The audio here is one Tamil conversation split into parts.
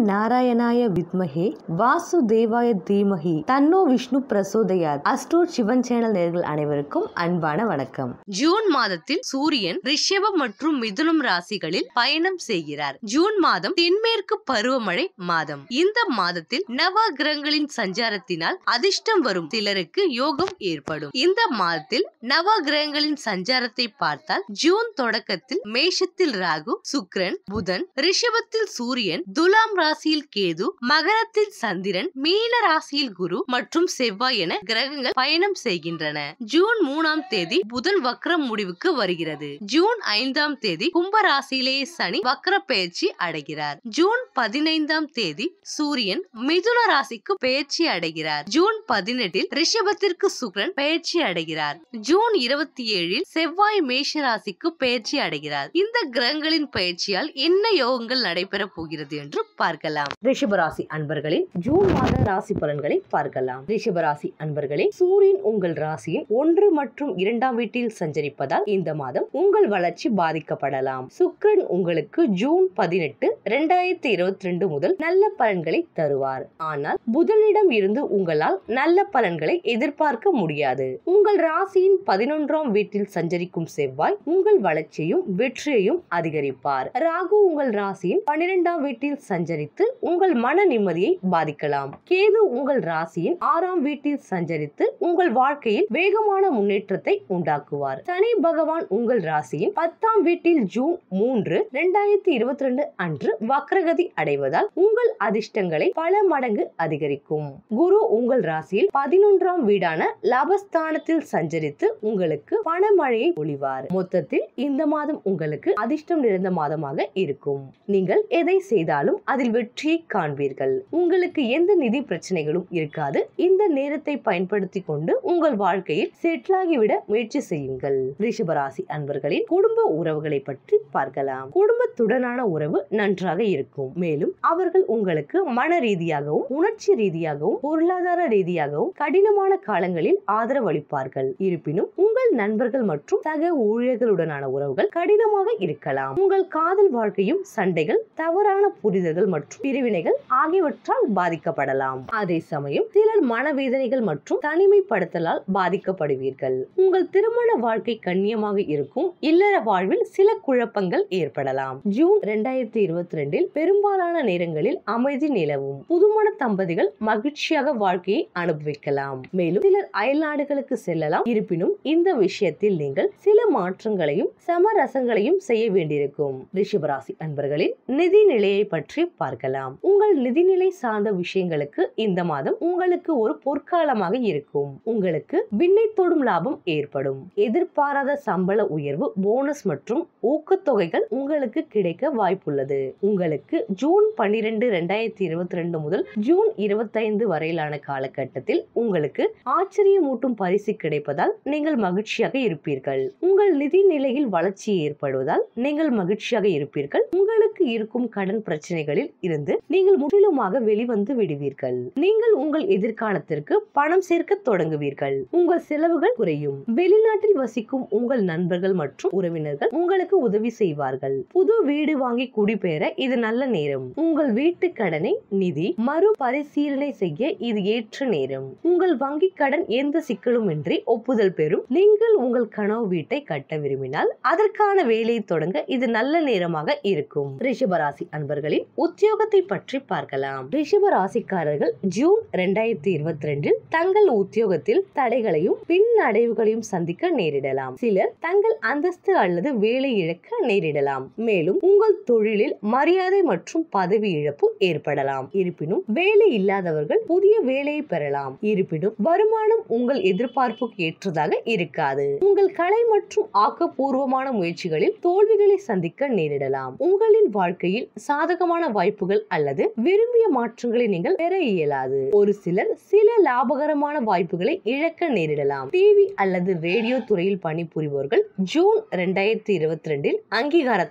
நாராயணாய வித்மஹே வாசுதேவாய தீமஹி தன்னோ விஷ்ணு பிரசோதயாத் அஸ்ட்ரோட் சிவன் சேனல் நேர்கள் அனைவருக்கும் அன்பான வணக்கம் ஜூன் மாதத்தில் சூரியன் ரிஷபம் மற்றும் மிதுனம் ராசிகளில் பயணம் செய்கிறார் ஜூன் மாதம் தென்மேற்கு பருவமழை மாதம் இந்த மாதத்தில் நவ கிரகங்களின் சஞ்சாரத்தினால் அதிர்ஷ்டம் வரும் சிலருக்கு யோகம் ஏற்படும் இந்த மாதத்தில் நவ கிரகங்களின் சஞ்சாரத்தை பார்த்தால் ஜூன் தொடக்கத்தில் மேஷத்தில் ராகு சுக்கிரன் புதன் ரிஷபத்தில் சூரியன் துலாம் ராசியில் கேது மகரத்தில் சந்திரன் மீன ராசியில் குரு மற்றும் செவ்வாய் என கிரகங்கள் பயணம் செய்கின்றன ஜூன் மூணாம் தேதி புதன் வக்ரம் முடிவுக்கு வருகிறது ஜூன் ஐந்தாம் தேதி கும்ப ராசியிலேயே சனி வக்ர பெயர்ச்சி அடைகிறார் ஜூன் பதினைந்தாம் தேதி சூரியன் மிதுன ராசிக்கு பெயர்ச்சி அடைகிறார் ஜூன் பதினெட்டில் ரிஷபத்திற்கு சுக்கிரன் பெயர்ச்சி அடைகிறார் ஜூன் இருபத்தி ஏழில் செவ்வாய் மேஷ ராசிக்கு பெயர்ச்சி அடைகிறார் இந்த கிரகங்களின் பயிற்சியால் என்ன யோகங்கள் நடைபெற போகிறது என்று பார்க்கலாம் ரிஷபராசி அன்பர்களின் ஜூன் மாத ராசி பலன்களை பார்க்கலாம் ரிஷபராசி அன்பர்களே சூரியன் உங்கள் ராசியின் ஒன்று மற்றும் இரண்டாம் வீட்டில் சஞ்சரிப்பதால் இந்த மாதம் உங்கள் வளர்ச்சி பாதிக்கப்படலாம் சுக்கிரன் உங்களுக்கு ஜூன் பதினெட்டு இரண்டாயிரத்தி இருபத்தி ரெண்டு முதல் நல்ல பலன்களை தருவார் ஆனால் புதனிடம் இருந்து உங்களால் நல்ல பலன்களை எதிர்பார்க்க முடியாது உங்கள் ராசியின் பதினொன்றாம் வீட்டில் சஞ்சரிக்கும் செவ்வாய் உங்கள் வளர்ச்சியும் வெற்றியையும் அதிகரிப்பார் ராகு உங்கள் ராசியின் பன்னிரெண்டாம் வீட்டில் சஞ்சரித்து உங்கள் மன நிம்மதியை பாதிக்கலாம் கேது உங்கள் ராசியின் ஆறாம் வீட்டில் சஞ்சரித்து உங்கள் வாழ்க்கையில் வேகமான முன்னேற்றத்தை உண்டாக்குவார் சனி பகவான் உங்கள் ராசியின் பத்தாம் வீட்டில் ஜூன் மூன்று இரண்டாயிரத்தி இருபத்தி ரெண்டு அன்று வக்ரகதி அடைவதால் உங்கள் அதிர்ஷ்டங்களை பல மடங்கு அதிகரிக்கும் குரு உங்கள் ராசியில் பதினொன்றாம் வீடான லாபஸ்தானத்தில் சஞ்சரித்து உங்களுக்கு பணமழையை பொழிவார் மொத்தத்தில் இந்த மாதம் உங்களுக்கு அதிர்ஷ்டம் நிறைந்த மாதமாக இருக்கும் நீங்கள் எதை செய்தாலும் அதில் வெற்றியை காண்பீர்கள் உங்களுக்கு எந்த நிதி பிரச்சனைகளும் இருக்காது இந்த நேரத்தை பயன்படுத்தி கொண்டு உங்கள் வாழ்க்கையில் செட்டில் ஆகிவிட முயற்சி செய்யுங்கள் ரிஷபராசி அன்பர்களின் குடும்ப உறவுகளை பற்றி பார்க்கலாம் குடும்பத்துடனான உறவு நன்றாக இருக்கும் மேலும் அவர்கள் உங்களுக்கு மன ரீதியாகவும் உணர்ச்சி ரீதியாகவும் பொருளாதார ரீதியாகவும் கடினமான காலங்களில் ஆதரவளிப்பார்கள் இருப்பினும் உங்கள் நண்பர்கள் மற்றும் சக ஊழியர்களுடனான உறவுகள் கடினமாக இருக்கலாம் உங்கள் காதல் வாழ்க்கையும் சண்டைகள் தவறான புரிதல்கள் மற்றும் பிரிவினைகள் ஆகியவற்றால் பாதிக்கப்படலாம் அதே சமயம் சிலர் மனவேதனைகள் மற்றும் தனிமைப்படுத்தலால் பாதிக்கப்படுவீர்கள் உங்கள் திருமண வாழ்க்கை கண்ணியமாக இருக்கும் இல்லற வாழ்வில் சில குழப்பங்கள் ஏற்படலாம் ஜூன் இரண்டாயிரத்தி இருபத்தி ரெண்டில் பெரும்பாலான நேரங்களில் அமைதி நிலவும் புதுமண தம்பதிகள் மகிழ்ச்சியாக வாழ்க்கையை அனுபவிக்கலாம் மேலும் சிலர் அயல்நாடுகளுக்கு செல்லலாம் இருப்பினும் இந்த விஷயத்தில் நீங்கள் சில மாற்றங்களையும் சமரசங்களையும் செய்ய வேண்டியிருக்கும் ரிஷபராசி அன்பர்களின் நிதி நிலையை பற்றி பார்க்கலாம் உங்கள் நிதிநிலை சார்ந்த விஷயங்களுக்கு இந்த மாதம் உங்களுக்கு ஒரு பொற்காலமாக இருக்கும் உங்களுக்கு விண்ணை தொடும் லாபம் ஏற்படும் எதிர்பாராத சம்பள உயர்வு போனஸ் மற்றும் ஊக்கத்தொகைகள் உங்களுக்கு கிடைக்க வாய்ப்புள்ளது உங்களுக்கு ஜூன் பன்னிரெண்டு இரண்டாயிரத்தி இருபத்தி ரெண்டு முதல் ஜூன் இருபத்தைந்து வரையிலான காலகட்டத்தில் உங்களுக்கு ஆச்சரியமூட்டும் பரிசு கிடைப்பதால் நீங்கள் மகிழ்ச்சியாக இருப்பீர்கள் உங்கள் நிதி நிலையில் வளர்ச்சி ஏற்படுவதால் நீங்கள் மகிழ்ச்சியாக இருப்பீர்கள் உங்களுக்கு இருக்கும் கடன் பிரச்சனைகளில் இருந்து நீங்கள் முற்றிலுமாக வெளிவந்து விடுவீர்கள் நீங்கள் உங்கள் எதிர்காலத்திற்கு பணம் சேர்க்க தொடங்குவீர்கள் உங்கள் செலவுகள் குறையும் வெளிநாட்டில் வசிக்கும் உங்கள் நண்பர்கள் மற்றும் உறவினர்கள் உங்களுக்கு உதவி செய்வார்கள் புது வீடு வாங்கி குடிபெயர இது நல்ல நேரம் உங்கள் வீட்டு கடனை நிதி மறுபரிசீலனை செய்ய இது ஏற்ற நேரம் உங்கள் வங்கி கடன் எந்த சிக்கலும் இன்றி ஒப்புதல் பெறும் நீங்கள் உங்கள் கனவு வீட்டை கட்ட விரும்பினால் அதற்கான வேலையை தொடங்க இது நல்ல நேரமாக இருக்கும் ரிஷபராசி அன்பர்களின் உத்தியோகத்தை பற்றி பார்க்கலாம் ரிஷப ராசிக்காரர்கள் ஜூன் இரண்டாயிரத்தி இருபத்தி ரெண்டில் தங்கள் உத்தியோகத்தில் தடைகளையும் பின் அடைவுகளையும் சந்திக்க நேரிடலாம் சிலர் தங்கள் அந்தஸ்து அல்லது வேலை இழக்க நேரிடலாம் மேலும் உங்கள் தொழிலில் மரியாதை மற்றும் பதவி இழப்பு ஏற்படலாம் இருப்பினும் வேலை இல்லாதவர்கள் புதிய வேலையை பெறலாம் இருப்பினும் வருமானம் உங்கள் எதிர்பார்ப்புக்கு ஏற்றதாக இருக்காது உங்கள் கலை மற்றும் ஆக்கப்பூர்வமான முயற்சிகளில் தோல்விகளை சந்திக்க நேரிடலாம் உங்களின் வாழ்க்கையில் சாதகமான வாய்ப்புகள் அல்லது விரும்பிய மாற்றங்களை நீங்கள் பெற இயலாது ஒரு சிலர் சில லாபகரமான வாய்ப்புகளை இழக்க நேரிடலாம் டிவி அல்லது ரேடியோ துறையில் பணிபுரிபவர்கள் ஜூன் இரண்டாயிரத்தி இருபத்தி ரெண்டில் அங்கீகாரத்தையும்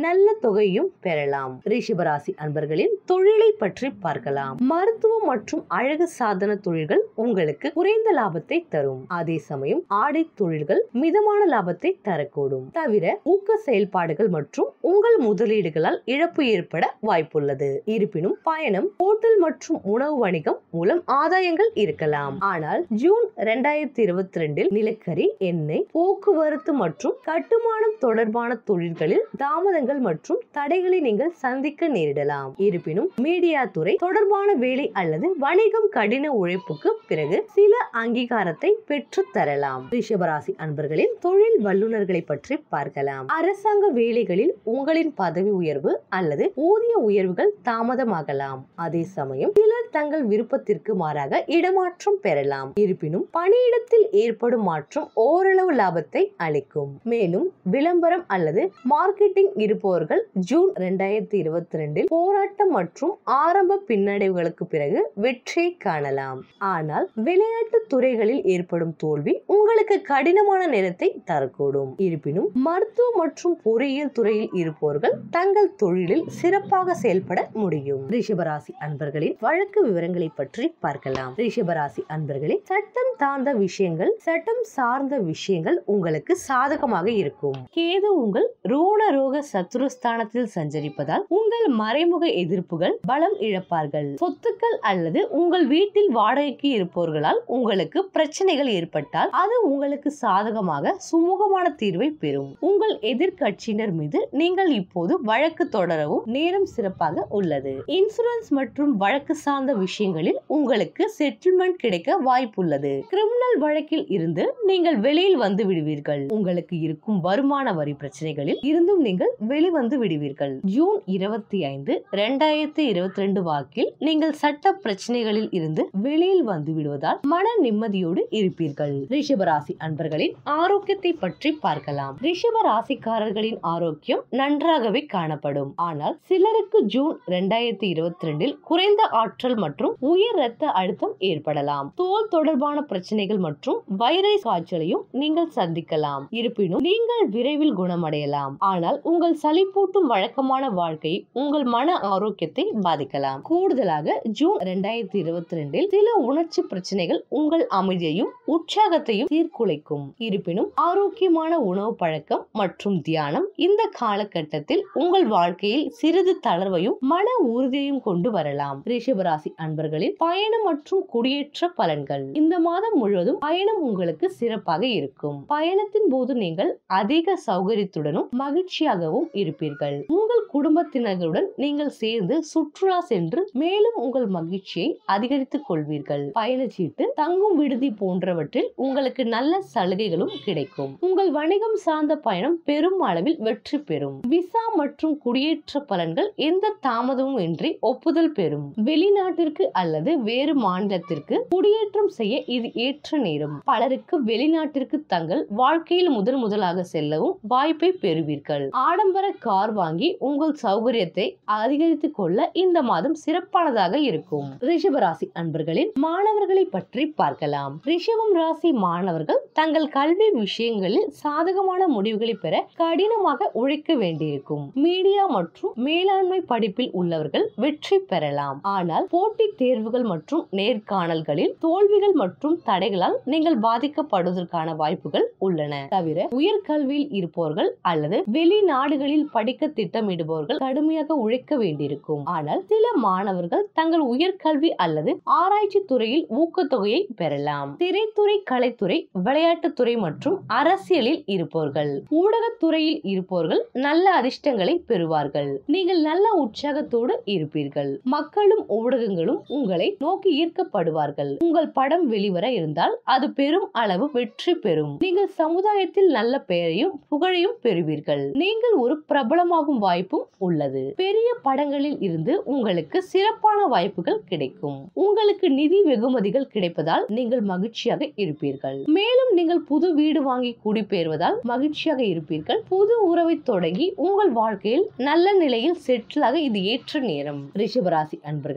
நல்ல தொகையும் பெறலாம் ரிஷபராசி அன்பர்களின் தொழிலை பற்றி பார்க்கலாம் மருத்துவம் மற்றும் அழகு சாதன தொழில்கள் உங்களுக்கு குறைந்த லாபத்தை தரும் அதே சமயம் ஆடை தொழில்கள் மிதமான லாபத்தை தரக்கூடும் தவிர ஊக்க செயல்பாடுகள் மற்றும் உங்கள் முதலீடுகளால் இழப்பு ஏற்பட வாய்ப்புள்ளது இருப்பினும் பயணம் ஹோட்டல் மற்றும் உணவு வணிகம் மூலம் ஆதாயங்கள் இருக்கலாம் ஆனால் ஜூன் இரண்டாயிரத்தி இருபத்தி ரெண்டில் நிலக்கரி எண்ணெய் போக்குவரத்து மற்றும் கட்டுமானம் தொடர்பான தொழில்களில் தாமதங்கள் மற்றும் தடைகளை நீங்கள் சந்திக்க நேரிடலாம் இருப்பினும் மீடியா துறை தொடர்பான வேலை அல்லது வணிகம் கடின உழைப்புக்கு பிறகு சில அங்கீகாரத்தை பெற்று தரலாம் ரிஷபராசி அன்பர்களின் தொழில் வல்லுநர்களை பற்றி பார்க்கலாம் அரசாங்க வேலைகளில் உங்களின் பதவி உயர்வு அல்லது ஊதிய உயர்வுகள் தாமதமாகலாம் அதே சமயம் சிலர் தங்கள் விருப்பத்திற்கு மாறாக இடமாற்றம் பெறலாம் இருப்பினும் பணியிடத்தில் ஏற்படும் மாற்றம் ஓரளவு லாபத்தை அளிக்கும் மேலும் விளம்பரம் அல்லது மார்க்கெட்டிங் இருப்பவர்கள் ஜூன் இரண்டாயிரத்தி இருபத்தி ரெண்டில் போராட்டம் மற்றும் ஆரம்ப பின்னடைவுகளுக்கு பிறகு வெற்றியை காணலாம் ஆனால் விளையாட்டு துறைகளில் ஏற்படும் தோல்வி உங்களுக்கு கடினமான நேரத்தை தரக்கூடும் இருப்பினும் மருத்துவ மற்றும் பொறியியல் துறையில் இருப்பவர்கள் தங்கள் தொழிலில் சிறப்பாக செயல்பட முடியும் ரிஷபராசி அன்பர்களின் வழக்கு விவரங்களை பற்றி பார்க்கலாம் ரிஷபராசி அன்பர்களே சட்டம் சார்ந்த விஷயங்கள் சட்டம் சார்ந்த விஷயங்கள் உங்களுக்கு சாதகமாக இருக்கும் கேது உங்கள் ரோண ரோக சத்துருஸ்தானத்தில் சஞ்சரிப்பதால் உங்கள் மறைமுக எதிர்ப்புகள் பலம் இழப்பார்கள் சொத்துக்கள் அல்லது உங்கள் வீட்டில் வாடகைக்கு இருப்பவர்களால் உங்களுக்கு பிரச்சனைகள் ஏற்பட்டால் அது உங்களுக்கு சாதகமாக சுமூகமான தீர்வை பெறும் உங்கள் எதிர்கட்சியினர் மீது நீங்கள் இப்போது வழக்கு தொடரவும் நேரம் சிறப்பாக உள்ளது இன்சூரன்ஸ் மற்றும் வழக்கு சார்ந்த விஷயங்களில் உங்களுக்கு செட்டில்மெண்ட் கிடைக்க வாய்ப்புள்ளது கிரிமினல் வழக்கில் இருந்து நீங்கள் வெளியில் வந்து விடுவீர்கள் உங்களுக்கு இருக்கும் வருமான வரி பிரச்சனைகளில் இருந்தும் நீங்கள் வெளிவந்து விடுவீர்கள் ஜூன் இருபத்தி ஐந்து இரண்டாயிரத்தி இருபத்தி ரெண்டு வாக்கில் நீங்கள் சட்ட பிரச்சனைகளில் இருந்து வெளியில் வந்து விடுவதால் மன நிம்மதியோடு இருப்பீர்கள் ரிஷபராசி அன்பர்களின் ஆரோக்கியத்தை பற்றி பார்க்கலாம் ரிஷப ராசிக்காரர்களின் ஆரோக்கியம் நன்றாகவே காணப்படும் ஆனால் சிலருக்கு ஜூன் இரண்டாயிரத்தி இருபத்தி ரெண்டில் குறைந்த ஆற்றல் மற்றும் உயர் ரத்த அழுத்தம் ஏற்படலாம் தோல் தொடர்பான பிரச்சனைகள் மற்றும் வைரஸ் காய்ச்சலையும் நீங்கள் சந்திக்கலாம் இருப்பினும் நீங்கள் விரைவில் குணமடையலாம் ஆனால் உங்கள் சளிப்பூட்டும் வழக்கமான வாழ்க்கை உங்கள் மன ஆரோக்கியத்தை பாதிக்கலாம் கூடுதலாக ஜூன் இரண்டாயிரத்தி இருபத்தி ரெண்டில் சில உணர்ச்சி பிரச்சனைகள் உங்கள் அமைதியையும் உற்சாகத்தையும் சீர்குலைக்கும் இருப்பினும் ஆரோக்கியமான உணவு பழக்கம் மற்றும் தியானம் இந்த காலகட்டத்தில் உங்கள் வாழ்க்கையில் சிறிது தளர்வையும் மன உறுதியையும் கொண்டு வரலாம் ரிஷபராசி அன்பர்களின் பயணம் மற்றும் குடியேற்ற பலன்கள் இந்த மாதம் முழுவதும் பயணம் உங்களுக்கு சிறப்பாக இருக்கும் பயணத்தின் போது நீங்கள் அதிக சௌகரியத்துடனும் மகிழ்ச்சியாகவும் இருப்பீர்கள் உங்கள் குடும்பத்தினர்களுடன் நீங்கள் சேர்ந்து சுற்றுலா சென்று மேலும் உங்கள் மகிழ்ச்சியை அதிகரித்துக் கொள்வீர்கள் பயணச்சீட்டு தங்கும் விடுதி போன்றவற்றில் உங்களுக்கு நல்ல சலுகைகளும் கிடைக்கும் உங்கள் வணிகம் சார்ந்த பயணம் பெரும் அளவில் வெற்றி பெறும் விசா மற்றும் குடியேற்ற பலன்கள் எந்த தாமதமும் இன்றி ஒப்புதல் பெறும் வெளிநாட்டிற்கு அல்லது வேறு மாநிலத்திற்கு குடியேற்றம் செய்ய இது ஏற்ற நேரம் பலருக்கு வெளிநாட்டிற்கு தங்கள் வாழ்க்கையில் முதன் முதலாக செல்லவும் வாய்ப்பை பெறுவீர்கள் ஆடம்பர கார் வாங்கி உங்கள் சௌகரியத்தை அதிகரித்துக் கொள்ள இந்த மாதம் சிறப்பானதாக இருக்கும் ரிஷபராசி அன்பர்களின் மாணவர்களை பற்றி பார்க்கலாம் ரிஷபம் ராசி மாணவர்கள் தங்கள் கல்வி விஷயங்களில் சாதகமான முடிவுகளை பெற கடினமாக உழைக்க வேண்டியிருக்கும் மீடியா மற்றும் மேலாண்மை படிப்பில் உள்ளவர்கள் வெற்றி பெறலாம் ஆனால் போட்டித் தேர்வுகள் மற்றும் நேர்காணல்களில் தோல்விகள் மற்றும் தடைகளால் நீங்கள் பாதிக்கப்படுவதற்கான வாய்ப்புகள் உள்ளன தவிர உயர்கல்வியில் இருப்பவர்கள் அல்லது வெளிநாடுகளில் படிக்க திட்டமிடுபவர்கள் கடுமையாக உழைக்க வேண்டியிருக்கும் ஆனால் சில மாணவர்கள் தங்கள் உயர்கல்வி அல்லது ஆராய்ச்சி துறையில் ஊக்கத்தொகையை பெறலாம் திரைத்துறை கலைத்துறை விளையாட்டுத்துறை மற்றும் அரசியலில் இருப்பவர்கள் ஊடகத்துறையில் இருப்பவர்கள் நல்ல அதிர்ஷ்டங்களை பெறுவார்கள் நீங்கள் நல்ல உற்சாகத்தோடு இருப்பீர்கள் மக்களும் ஊடகங்களும் உங்களை நோக்கி ஈர்க்கப்படுவார்கள் உங்கள் படம் வெளிவர இருந்தால் அது பெரும் அளவு வெற்றி பெறும் நீங்கள் சமுதாயத்தில் நல்ல பெயரையும் புகழையும் பெறுவீர்கள் நீங்கள் ஒரு பிரபலமாகும் வாய்ப்பும் உள்ளது பெரிய படங்களில் இருந்து உங்களுக்கு சிறப்பான வாய்ப்புகள் கிடைக்கும் உங்களுக்கு நிதி வெகுமதிகள் கிடைப்பதால் நீங்கள் மகிழ்ச்சியாக இருப்பீர்கள் மேலும் நீங்கள் புது வீடு வாங்கி குடிபெயர்வதால் மகிழ்ச்சியாக இருப்பீர்கள் புது உறவை தொடங்கி உங்கள் வாழ்க்கையில் நல்ல நிலையில் செட்டிலாக இது ஏற்ற நேரம் ரிஷபராசி அன்பர்களே உங்கள்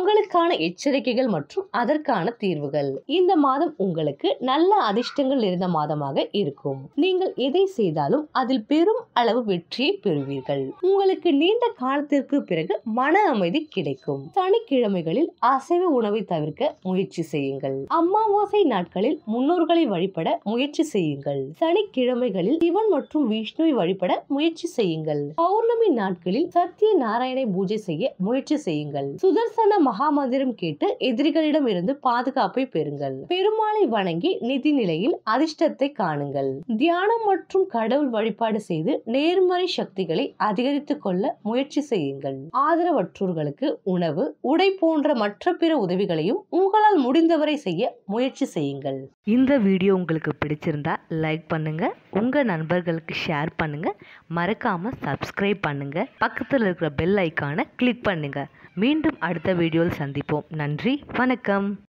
உங்களுக்கான எச்சரிக்கைகள் மற்றும் அதற்கான தீர்வுகள் இந்த மாதம் உங்களுக்கு நல்ல அதிர்ஷ்டங்கள் நிறைந்த மாதமாக இருக்கும் நீங்கள் எதை செய்தாலும் அதில் பெரும் அளவு வெற்றியை பெறுவீர்கள் உங்களுக்கு நீண்ட காலத்திற்கு பிறகு மன அமைதி கிடைக்கும் சனிக்கிழமைகளில் அசைவ உணவை தவிர்க்க முயற்சி செய்யுங்கள் அமாவாசை நாட்களில் முன்னோர்களை வழிபட முயற்சி செய்யுங்கள் சனிக்கிழமைகளில் சிவன் மற்றும் விஷ்ணுவை வழிபட முயற்சி செய்யுங்கள் பௌர்ணமி நாட்களில் சத்திய நாராயணை பூஜை செய்ய முயற்சி செய்யுங்கள் சுதர்சன மகாமந்திரம் கேட்டு எதிரிகளிடம் இருந்து பாதுகாப்பை பெறுங்கள் பெருமாளை வணங்கி நிதி நிலையில் அதிர்ஷ்டத்தை காணுங்கள் தியானம் மற்றும் கடவுள் வழிபாடு செய்து நேர்மறை சக்திகளை அதிகரித்துக் கொள்ள முயற்சி செய்யுங்கள் ஆதரவற்றோர்களுக்கு உணவு உடை போன்ற மற்ற பிற உதவிகளையும் உங்களால் முடிந்தவரை செய்ய முயற்சி செய்யுங்கள் இந்த வீடியோ உங்களுக்கு பிடிச்சிருந்தா லைக் பண்ணுங்க உங்க நண்பர்களுக்கு ஷேர் பண்ணுங்க மறக்காம சப்ஸ்கிரைப் பண்ணுங்க பக்கத்தில் இருக்கிற பெல் ஐக்கானை கிளிக் பண்ணுங்க மீண்டும் அடுத்த வீடியோவில் சந்திப்போம் நன்றி வணக்கம்